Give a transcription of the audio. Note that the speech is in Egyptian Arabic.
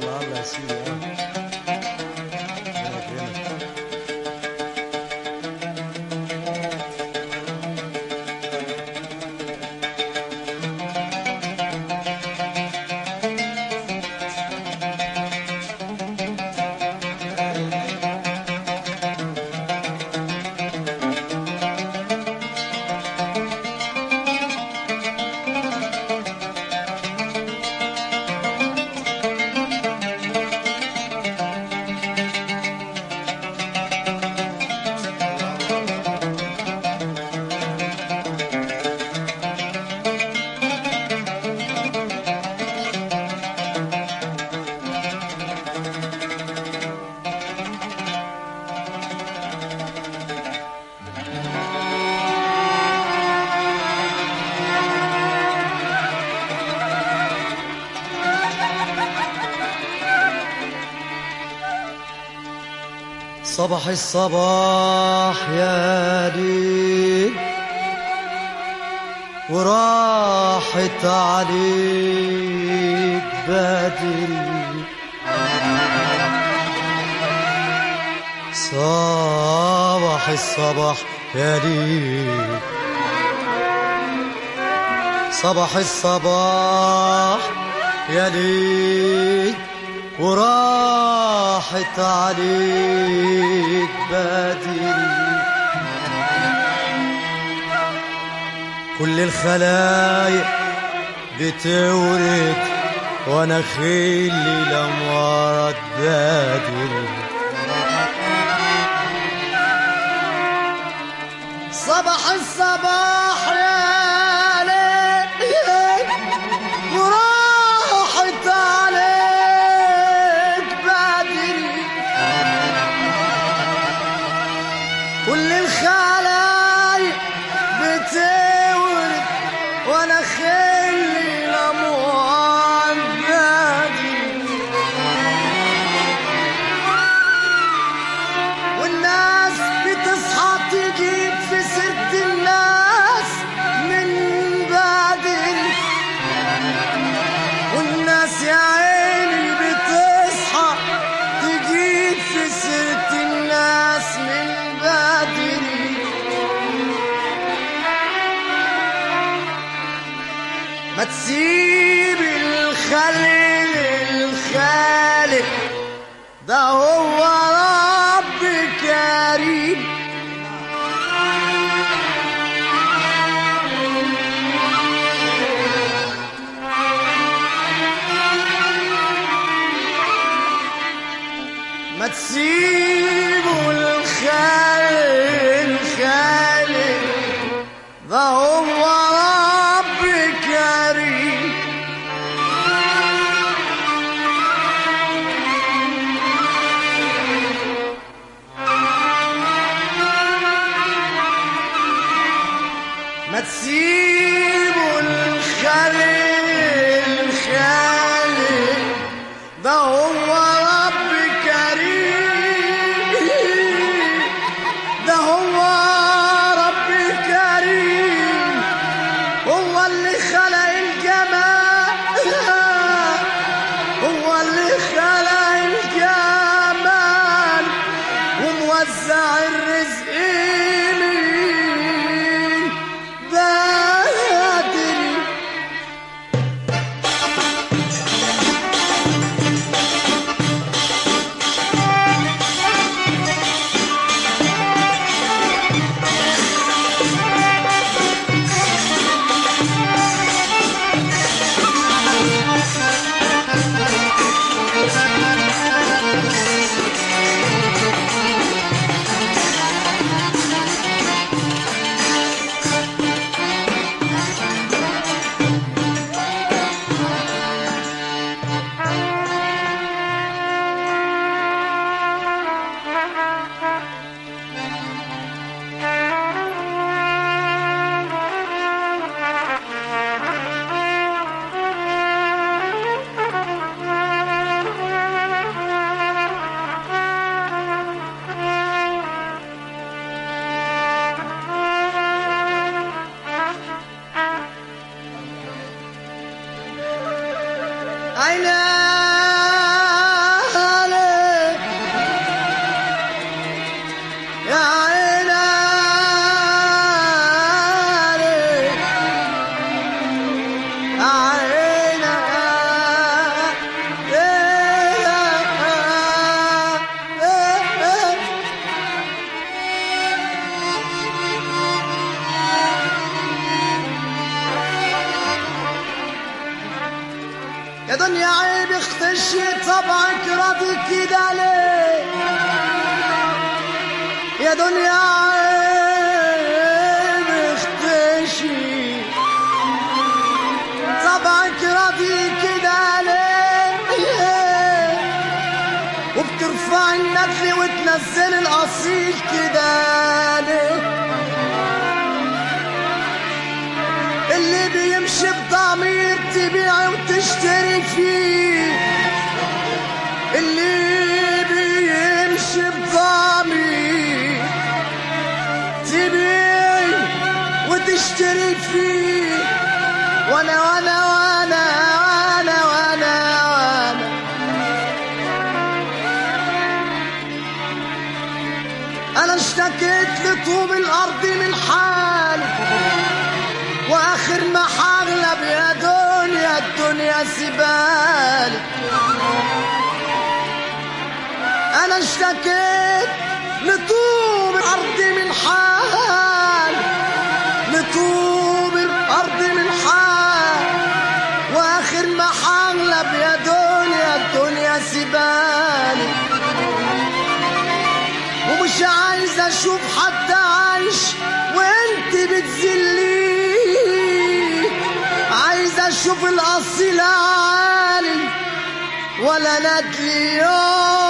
الله الله يا سيدي آه. ربنا يكرمك. صباح الصباح يا ليل وراحت عليك بدري صباح الصباح يا ليل صباح الصباح يا ليل وراحت عليك بدري كل الخلايق بتورد وانا خيلي لما رد بدري صباح الصباح يا ليل وراحت عليك بدري كل الخلايق بتورد وانا خلي لموعد بدري والناس بتصحى تجيب في سيرة الناس من بدري والناس يا عيني بتصحى تجيب في سيرة الناس من بدري ما تسيب الخليل الخالق ده هو رب كريم ما تسيبوا الخالق الخالق ده هو رب كريم ما تسيبوا الخالق الخالق ده هو رب كريم ده هو رب كريم هو اللي خلق الجمال هو اللي خلق الجمال وموزع الرزق لي بدري ترفع الندل وتنزل الاصيل كده ليه اللي بيمشي بضمير تبيع وتشتري فيه اللي بيمشي بضمير تبيع وتشتري فيه وانا وانا وانا وانا وانا وانا انا اشتكيت لطوب الارض من حالي واخر ما حغلب يا دنيا الدنيا سبالي انا اشتكيت لطوب الارض من حال لطوب الارض من حال واخر ما حغلب يا دنيا الدنيا سبالي ومش عايز اشوف حد عايش وانت بتذليه عايز اشوف الاصيل عالي ولا ندلي يوم